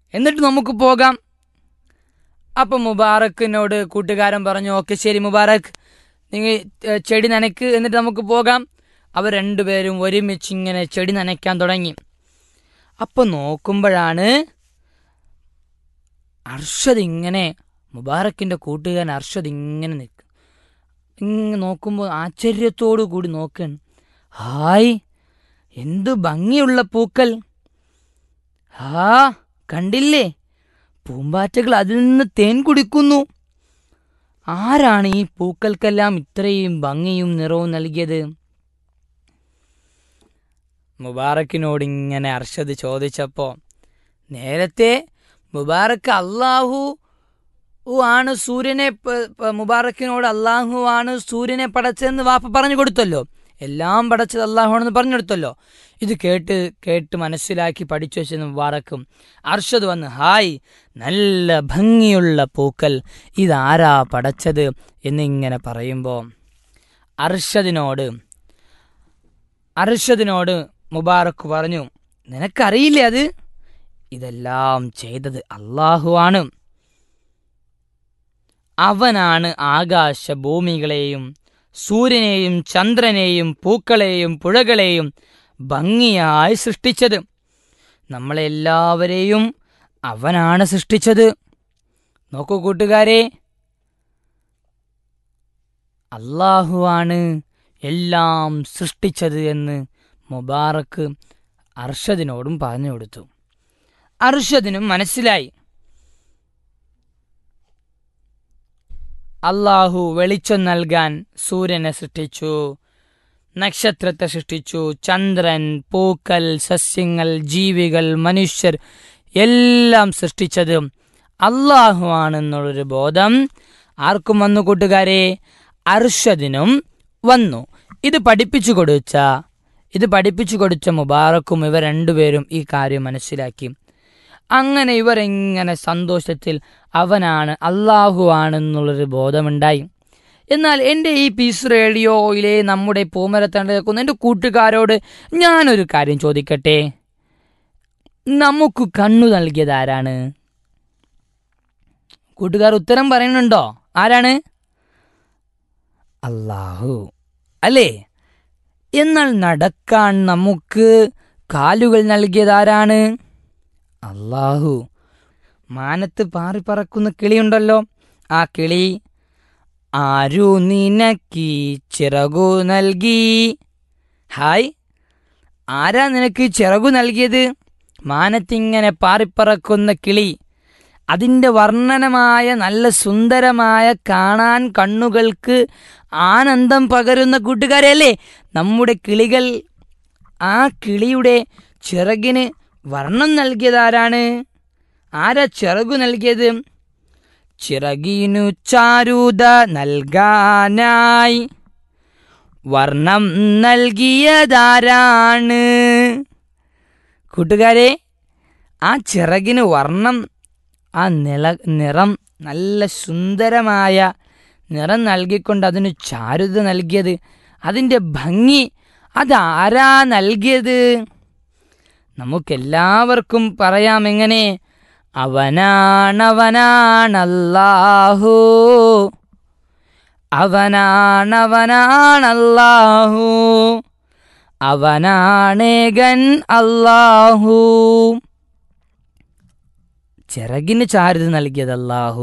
എന്നിട്ട് നമുക്ക് പോകാം അപ്പൊ മുബാറക്കിനോട് കൂട്ടുകാരൻ പറഞ്ഞു ഓക്കെ ശരി മുബാറക് നിങ്ങൾ ഏ, ചെടി നനയ്ക്ക് എന്നിട്ട് നമുക്ക് പോകാം അവർ രണ്ടുപേരും ഒരുമിച്ച് ഇങ്ങനെ ചെടി നനയ്ക്കാൻ തുടങ്ങി അപ്പൊ നോക്കുമ്പോഴാണ് അർഷദ് ഇങ്ങനെ മുബാറക്കിന്റെ കൂട്ടുകാരൻ അർഷദ് ഇങ്ങനെ നിൽക്കും ഇങ്ങനെ നോക്കുമ്പോൾ ആശ്ചര്യത്തോടു കൂടി നോക്കുകയാണ് ഹായ് എന്തു ഭംഗിയുള്ള പൂക്കൾ ഹാ കണ്ടില്ലേ പൂമ്പാറ്റകൾ അതിൽ നിന്ന് തേൻ കുടിക്കുന്നു ആരാണ് ഈ പൂക്കൾക്കെല്ലാം ഇത്രയും ഭംഗിയും നിറവും നൽകിയത് മുബാറക്കിനോട് ഇങ്ങനെ അർഷദ് ചോദിച്ചപ്പോ നേരത്തെ മുബാറക്ക് അള്ളാഹു ആണ് സൂര്യനെ പ- പ- മുബാറക്കിനോട് അള്ളാഹു ആണ് സൂര്യനെ പടച്ചതെന്ന് വാപ്പ പറഞ്ഞു കൊടുത്തല്ലോ എല്ലാം പടച്ചത് അള്ളാഹുവാണെന്ന് പറഞ്ഞു കൊടുത്തല്ലോ ഇത് കേട്ട് കേട്ട് മനസ്സിലാക്കി പഠിച്ചു വെച്ച മുബാറക്കും അർഷദ് വന്ന് ഹായ് നല്ല ഭംഗിയുള്ള പൂക്കൾ ഇതാരാ പടച്ചത് എന്നിങ്ങനെ പറയുമ്പോൾ അർഷദിനോട് അർഷദിനോട് മുബാറക്ക് പറഞ്ഞു നിനക്കറിയില്ലേ അത് ഇതെല്ലാം ചെയ്തത് അള്ളാഹുവാണ് അവനാണ് ആകാശ ഭൂമികളെയും സൂര്യനെയും ചന്ദ്രനെയും പൂക്കളെയും പുഴകളെയും ഭംഗിയായി സൃഷ്ടിച്ചത് നമ്മളെല്ലാവരെയും അവനാണ് സൃഷ്ടിച്ചത് നോക്കൂ കൂട്ടുകാരെ അള്ളാഹുവാണ് എല്ലാം സൃഷ്ടിച്ചത് എന്ന് മുബാറക്ക് അർഷദിനോടും പറഞ്ഞു കൊടുത്തു അർഷദിനും മനസ്സിലായി അള്ളാഹു വെളിച്ചം നൽകാൻ സൂര്യനെ സൃഷ്ടിച്ചു നക്ഷത്രത്തെ സൃഷ്ടിച്ചു ചന്ദ്രൻ പൂക്കൾ സസ്യങ്ങൾ ജീവികൾ മനുഷ്യർ എല്ലാം സൃഷ്ടിച്ചത് അള്ളാഹു ആണെന്നുള്ളൊരു ബോധം ആർക്കും വന്നു കൂട്ടുകാരെ അർഷദിനും വന്നു ഇത് പഠിപ്പിച്ചു കൊടുത്ത ഇത് പഠിപ്പിച്ചു കൊടുത്ത മുബാറക്കും ഇവർ രണ്ടുപേരും ഈ കാര്യം മനസ്സിലാക്കി അങ്ങനെ ഇവർ എങ്ങനെ സന്തോഷത്തിൽ അവനാണ് അള്ളാഹു ആണെന്നുള്ളൊരു ബോധമുണ്ടായി എന്നാൽ എൻ്റെ ഈ പീസ് റേഡിയോയിലെ നമ്മുടെ പൂമരത്തണ്ട് കേൾക്കുന്ന എൻ്റെ കൂട്ടുകാരോട് ഞാനൊരു കാര്യം ചോദിക്കട്ടെ നമുക്ക് കണ്ണു നൽകിയത് ആരാണ് കൂട്ടുകാർ ഉത്തരം പറയുന്നുണ്ടോ ആരാണ് അള്ളാഹു അല്ലേ എന്നാൽ നടക്കാൻ നമുക്ക് കാലുകൾ നൽകിയത് ആരാണ് അള്ളാഹു മാനത്ത് പാറി പറക്കുന്ന കിളിയുണ്ടല്ലോ ആ കിളി ആരു നിനക്ക് ചിറകു നൽകി ഹായ് ആരാ നിനക്ക് ചിറകു നൽകിയത് മാനത്തിങ്ങനെ പാറിപ്പറക്കുന്ന കിളി അതിൻ്റെ വർണ്ണനമായ നല്ല സുന്ദരമായ കാണാൻ കണ്ണുകൾക്ക് ആനന്ദം പകരുന്ന കൂട്ടുകാരല്ലേ നമ്മുടെ കിളികൾ ആ കിളിയുടെ ചിറകിന് വർണ്ണം നൽകിയതാരാണ് ആരാ ചിറകു നൽകിയത് ചിറകിനു ചാരുത നൽകാനായി വർണ്ണം നൽകിയതാരാണ് കൂട്ടുകാരെ ആ ചിറകിന് വർണ്ണം ആ നില നിറം നല്ല സുന്ദരമായ നിറം നൽകിക്കൊണ്ട് അതിന് ചാരുത നൽകിയത് അതിൻ്റെ ഭംഗി അതാരാ നൽകിയത് നമുക്കെല്ലാവർക്കും പറയാം എങ്ങനെ അവനാണവനാണല്ലാഹു അവനാണവനാണല്ലാഹു അവനാണേകൻ അല്ലാഹു ചിറകിന് ചാരുത നൽകിയത് അല്ലാഹു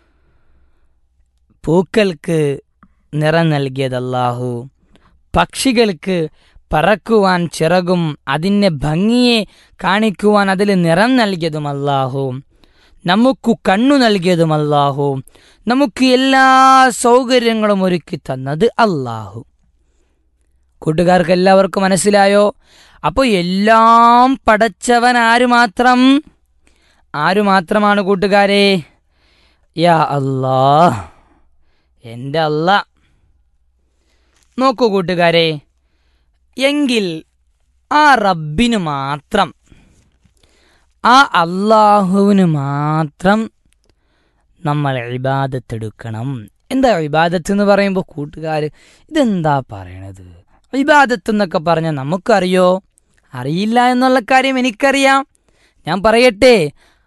പൂക്കൾക്ക് നിറം നൽകിയത് അല്ലാഹു പക്ഷികൾക്ക് പറക്കുവാൻ ചിറകും അതിൻ്റെ ഭംഗിയെ കാണിക്കുവാൻ അതിൽ നിറം നൽകിയതും അല്ലാഹു നമുക്ക് കണ്ണു നൽകിയതും അല്ലാഹു നമുക്ക് എല്ലാ സൗകര്യങ്ങളും ഒരുക്കി തന്നത് അല്ലാഹു കൂട്ടുകാർക്ക് എല്ലാവർക്കും മനസ്സിലായോ അപ്പോൾ എല്ലാം പടച്ചവൻ ആര് മാത്രം ആരു മാത്രമാണ് കൂട്ടുകാരെ യാ അല്ലാ എൻ്റെ അല്ല നോക്കൂ കൂട്ടുകാരെ എങ്കിൽ ആ റബ്ബിന് മാത്രം ആ അള്ളാഹുവിന് മാത്രം നമ്മൾ ഇബാദത്തെടുക്കണം എന്താ ഇബാദത്ത് എന്ന് പറയുമ്പോൾ കൂട്ടുകാർ ഇതെന്താ പറയണത് ഇബാദത്ത് എന്നൊക്കെ പറഞ്ഞാൽ നമുക്കറിയോ അറിയില്ല എന്നുള്ള കാര്യം എനിക്കറിയാം ഞാൻ പറയട്ടെ